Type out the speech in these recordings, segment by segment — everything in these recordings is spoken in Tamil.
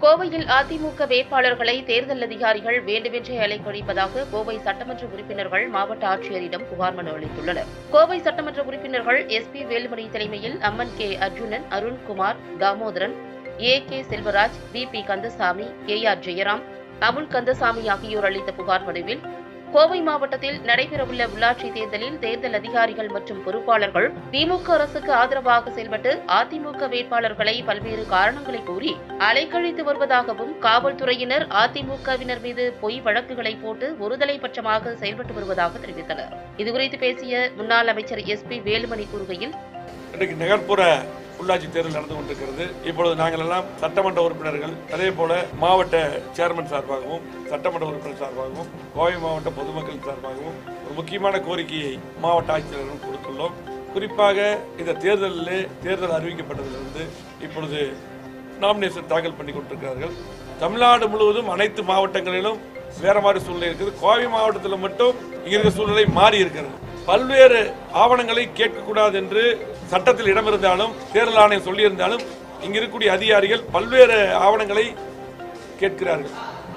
கோவையில் அதிமுக வேட்பாளர்களை தேர்தல் அதிகாரிகள் வேண்டுமென்றே அலைக்கழிப்பதாக கோவை சட்டமன்ற உறுப்பினர்கள் மாவட்ட ஆட்சியரிடம் புகார் மனு அளித்துள்ளனர் கோவை சட்டமன்ற உறுப்பினர்கள் எஸ் பி வேலுமணி தலைமையில் Amman K Arjunan Arunkumar Damodaran A K Selvaraj V P Kandasamy K R Jayaram Amul Kandasamy ஆகியோர் அளித்த புகார் மனுவில் கோவை மாவட்டத்தில் நடைபெறவுள்ள உள்ளாட்சி தேர்தலில் தேர்தல் அதிகாரிகள் மற்றும் பொறுப்பாளர்கள் திமுக அரசுக்கு ஆதரவாக செயல்பட்டு அதிமுக வேட்பாளர்களை பல்வேறு காரணங்களை கூறி அலைக்கழித்து வருவதாகவும் காவல்துறையினர் அதிமுகவினர் மீது பொய் வழக்குகளை போட்டு ஒருதலை பட்சமாக செயல்பட்டு வருவதாக தெரிவித்தனர் இதுகுறித்து பேசிய முன்னாள் அமைச்சர் எஸ் பி வேலுமணி கூறுகையில் இன்றைக்கு நகர்ப்புற உள்ளாட்சி தேர்தல் நடந்து கொண்டிருக்கிறது இப்பொழுது நாங்கள் எல்லாம் சட்டமன்ற உறுப்பினர்கள் அதே போல மாவட்ட சேர்மன் சார்பாகவும் சட்டமன்ற உறுப்பினர் சார்பாகவும் கோவை மாவட்ட பொதுமக்கள் சார்பாகவும் ஒரு முக்கியமான கோரிக்கையை மாவட்ட ஆட்சியரிடம் கொடுத்துள்ளோம் குறிப்பாக இந்த தேர்தலில் தேர்தல் அறிவிக்கப்பட்டதிலிருந்து இப்பொழுது நாமினேஷன் தாக்கல் பண்ணி கொண்டிருக்கிறார்கள் தமிழ்நாடு முழுவதும் அனைத்து மாவட்டங்களிலும் வேற மாதிரி சூழ்நிலை இருக்குது கோவை மாவட்டத்தில் மட்டும் இங்க இருக்கிற சூழ்நிலை மாறி இருக்கிறது பல்வேறு ஆவணங்களை கேட்கக்கூடாது என்று சட்டத்தில் இடம் இருந்தாலும் தேர்தல் ஆணையம் சொல்லியிருந்தாலும் இங்க இருக்கக்கூடிய அதிகாரிகள் பல்வேறு ஆவணங்களை கேட்கிறார்கள்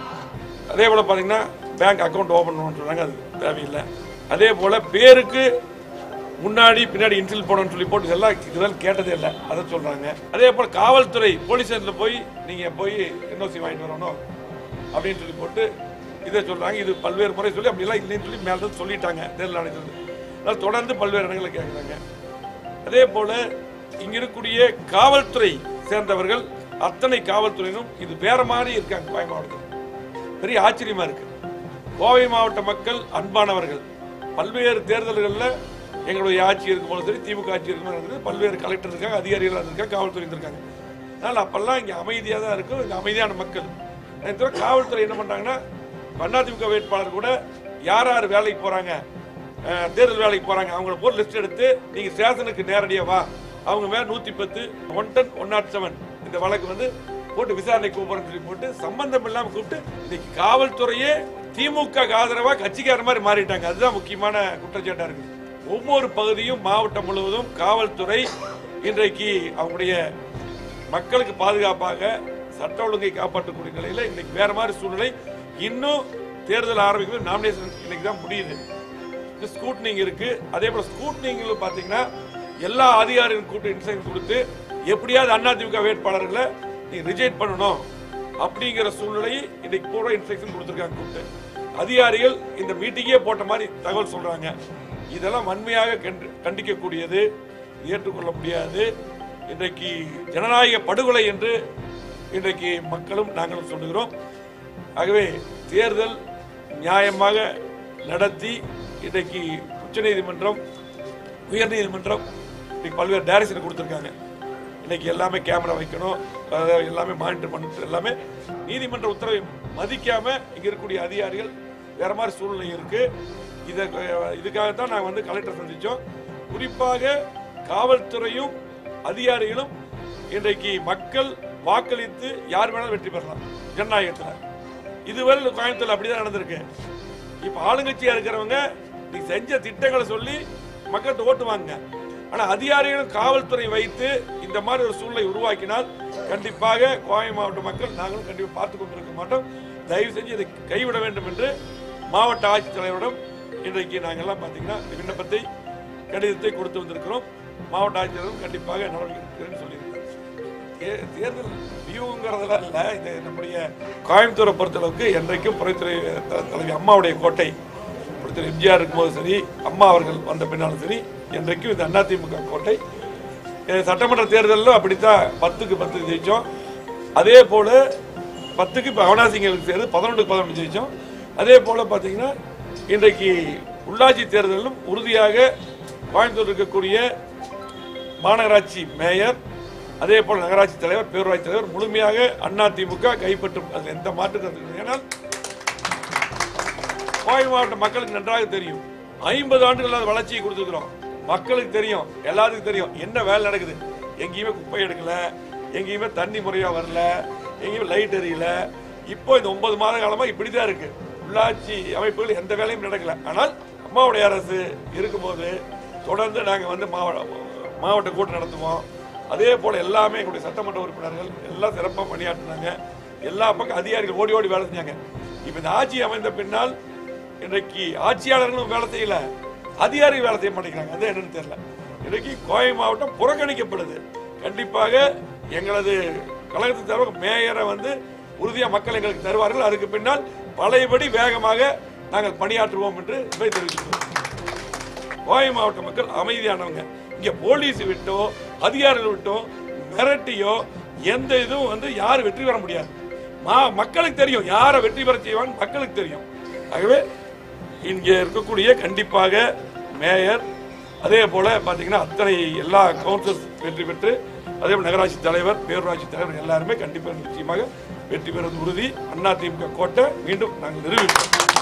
அதே போல பாத்தீங்கன்னா பேங்க் அக்கவுண்ட் ஓபன் பண்ணணும்னு சொல்றாங்க அது தேவையில்லை அதே போல பேருக்கு முன்னாடி பின்னாடி இன்சில் போடணும்னு சொல்லி போட்டு இதெல்லாம் இதெல்லாம் கேட்டதே இல்லை அதை சொல்றாங்க அதே போல காவல்துறை போலீஸ் ஸ்டேஷன்ல போய் நீங்க போய் என்ஓசி வாங்கிட்டு வரணும் அப்படின்னு சொல்லி போட்டு இதை சொல்றாங்க இது பல்வேறு முறை சொல்லி அப்படிலாம் இல்லைன்னு சொல்லி மேல இருந்து சொல்லிட்டாங்க தேர்தல் ஆணையத்தில் அதனால தொடர்ந்து பல்வேறு இடங்களில் கேட்குறாங்க அதே போல இங்க இருக்கக்கூடிய காவல்துறை சேர்ந்தவர்கள் அத்தனை காவல்துறையினும் இது வேற மாதிரி இருக்காங்க கோவை மாவட்டத்தில் பெரிய ஆச்சரியமா இருக்கு கோவை மாவட்ட மக்கள் அன்பானவர்கள் பல்வேறு தேர்தல்களில் எங்களுடைய ஆட்சி இருக்கும்போது சரி திமுக ஆட்சி இருக்கும்போது இருந்தது பல்வேறு கலெக்டர் இருக்காங்க அதிகாரிகள் இருக்காங்க காவல்துறை இருக்காங்க அதனால அப்பெல்லாம் இங்க அமைதியாக தான் இருக்கும் இங்க அமைதியான மக்கள் அதே தவிர காவல்துறை என்ன பண்றாங்கன்னா அதிமுக வேட்பாளர் கூட யார் யார் வேலைக்கு போறாங்க அஹ், தேர்தல் வேலைக்கு போறாங்க அவங்கள போர் லிஸ்ட் எடுத்து நீங்க ஸ்டேஷனுக்கு நேரடியாக வா அவங்க மேல நூத்தி பத்து one ten one nought seven இந்த வழக்கு வந்து போட்டு விசாரணை கூப்பிடுறேன்னு சொல்லி போட்டு சம்பந்தம் இல்லாம கூப்பிட்டு இன்னைக்கு காவல்துறையே திமுக க்கு ஆதரவா கட்சிக்கார மாதிரி மாறிட்டாங்க அதுதான் முக்கியமான குற்றச்சாட்டா இருக்கு ஒவ்வொரு பகுதியும் மாவட்டம் முழுவதும் காவல்துறை இன்றைக்கு அவங்களுடைய மக்களுக்கு பாதுகாப்பாக சட்ட ஒழுங்கை காப்பாற்றக்கூடிய நிலையில இன்னைக்கு வேற மாதிரி சூழ்நிலை இன்னும் தேர்தல் ஆரம்பிக்கும் நாமினேஷன் இன்னைக்கு தான் முடியுது இந்த ஸ்கூட்னிங் இருக்கு அதே போல ஸ்கூட்னிங்ல பாத்தீங்கன்னா எல்லா அதிகாரிகளும் கூட்டு இன்சைன் கொடுத்து எப்படியாவது அதிமுக வேட்பாளர்களை நீ ரிஜெக்ட் பண்ணணும் அப்படிங்கிற சூழ்நிலையை இன்னைக்கு பூரா இன்ஸ்ட்ரக்ஷன் கொடுத்துருக்காங்க கூப்பிட்டு அதிகாரிகள் இந்த மீட்டிங்கே போட்ட மாதிரி தகவல் சொல்றாங்க இதெல்லாம் வன்மையாக கண்டு- கண்டிக்கக்கூடியது ஏற்றுக்கொள்ள முடியாது இன்றைக்கு ஜனநாயக படுகொலை என்று இன்றைக்கு மக்களும் நாங்களும் சொல்லுகிறோம் ஆகவே தேர்தல் நியாயமாக நடத்தி இன்றைக்கு உச்சநீதிமன்றம் உயர்நீதிமன்றம் இன்னைக்கு பல்வேறு டைரக்ஷன் கொடுத்துருக்காங்க இன்னைக்கு எல்லாமே கேமரா வைக்கணும் அதாவது எல்லாமே மானிட்டர் பண்ணிட்டு எல்லாமே நீதிமன்ற உத்தரவை மதிக்காம இங்க இருக்கக்கூடிய அதிகாரிகள் வேற மாதிரி சூழ்நிலை இருக்கு இதை இதுக்காகத்தான் நாங்கள் வந்து கலெக்டர் சந்திச்சோம் குறிப்பாக காவல்துறையும் அதிகாரிகளும் இன்றைக்கு மக்கள் வாக்களித்து யார் வேணாலும் வெற்றி பெறலாம் ஜனநாயகத்தில் இதுவரை கோயம்புத்தூர் அப்படிதான் நடந்திருக்கு இப்ப ஆளுங்கட்சியா இருக்கிறவங்க நீ செஞ்ச திட்டங்களை சொல்லி மக்கள்கிட்ட ஓட்டு வாங்க ஆனா அதிகாரிகளும் காவல்துறை வைத்து இந்த மாதிரி ஒரு சூழ்நிலை உருவாக்கினால் கண்டிப்பாக கோவை மாவட்ட மக்கள் நாங்களும் கண்டிப்பாக பார்த்து கொண்டிருக்க மாட்டோம் தயவு செஞ்சு இதை கைவிட வேண்டும் என்று மாவட்ட ஆட்சித்தலைவரிடம் இன்றைக்கு நாங்கெல்லாம் பார்த்தீங்கன்னா இந்த விண்ணப்பத்தை கடிதத்தை கொடுத்து வந்திருக்கிறோம் மாவட்ட ஆட்சித்தலைவரும் கண்டிப்பாக நடவடிக்கை எடுக்கிறேன்னு சொல்லியிருக்காங்க தே- தேர்தல் வியூங்கிறதுலாம் இல்லை இது நம்முடைய கோயம்புத்தூரை பொறுத்தளவுக்கு என்றைக்கும் புறத்துறை தலைவி அம்மாவுடைய கோட்டை புறத்துறை எம்ஜிஆர் இருக்கும்போது சரி அம்மா அவர்கள் வந்த பின்னாலும் சரி என்றைக்கும் இந்த அதிமுக கோட்டை அஹ் சட்டமன்ற தேர்தலிலும் அப்படித்தான் பத்துக்கு பத்து ஜெயிச்சோம் அதே போல பத்துக்கு இப்போ அவனாசிங்களுக்கு சேர்ந்து பதினொன்றுக்கு பதினொன்று ஜெயிச்சோம் அதே போல பார்த்தீங்கன்னா இன்றைக்கு உள்ளாட்சி தேர்தலிலும் உறுதியாக கோயம்புத்தூர் இருக்கக்கூடிய மாநகராட்சி மேயர் அதே போல் நகராட்சி தலைவர் பேரூராட்சி தலைவர் முழுமையாக அதிமுக கைப்பற்றும் அது எந்த மாற்று கருத்து இல்லை. ஏனால் கோவை மாவட்ட மக்களுக்கு நன்றாக தெரியும் ஐம்பது ஆண்டுகள் வளர்ச்சியை கொடுத்துருக்கிறோம் மக்களுக்கு தெரியும் எல்லாத்துக்கும் தெரியும் என்ன வேலை நடக்குது எங்கேயுமே குப்பை எடுக்கல எங்கேயுமே தண்ணி முறையா வரல எங்கேயுமே லைட் எரியல இப்போ இந்த ஒன்பது மாத காலமா இப்படிதான் இருக்கு உள்ளாட்சி அமைப்புகள் எந்த வேலையும் நடக்கல ஆனால் அம்மாவுடைய அரசு இருக்கும்போது தொடர்ந்து நாங்க வந்து மாவட்ட மாவட்ட கூட்டம் நடத்துவோம் அதே போல எல்லாமே எங்களுடைய சட்டமன்ற உறுப்பினர்கள் எல்லாம் சிறப்பாக பணியாற்றினாங்க எல்லா பக்கம் அதிகாரிகள் ஓடி ஓடி வேலை செஞ்சாங்க இப்ப இந்த ஆட்சி அமைந்த பின்னால் இன்றைக்கு ஆட்சியாளர்களும் வேலை செய்யல அதிகாரிகள் வேலை செய்ய மாட்டேங்கிறாங்க அது என்னன்னு தெரியல இன்றைக்கு கோவை மாவட்டம் புறக்கணிக்கப்படுது கண்டிப்பாக எங்களது கழகத்தின் தலைவர் மேயரை வந்து உறுதியா மக்கள் எங்களுக்கு தருவார்கள் அதுக்கு பின்னால் பழையபடி வேகமாக நாங்கள் பணியாற்றுவோம் என்று இதை தெரிவிக்கிறோம் கோவை மாவட்ட மக்கள் அமைதியானவங்க இங்க போலீஸ் விட்டோ அதிகாரிகள் விட்டோ மிரட்டியோ எந்த இதுவும் வந்து யாரும் வெற்றி பெற முடியாது மா மக்களுக்கு தெரியும் யாரை வெற்றி பெற செய்வான்னு மக்களுக்கு தெரியும் ஆகவே இங்கே இருக்கக்கூடிய கண்டிப்பாக மேயர் அதே போல பாத்தீங்கன்னா அத்தனை எல்லா கவுன்சிலர்ஸ் வெற்றி பெற்று அதே போல நகராட்சி தலைவர் பேரூராட்சி தலைவர் எல்லாருமே கண்டிப்பாக நிச்சயமாக வெற்றி பெறுவது உறுதி அதிமுக கோட்டை மீண்டும் நாங்கள் நிரூபிப்போம்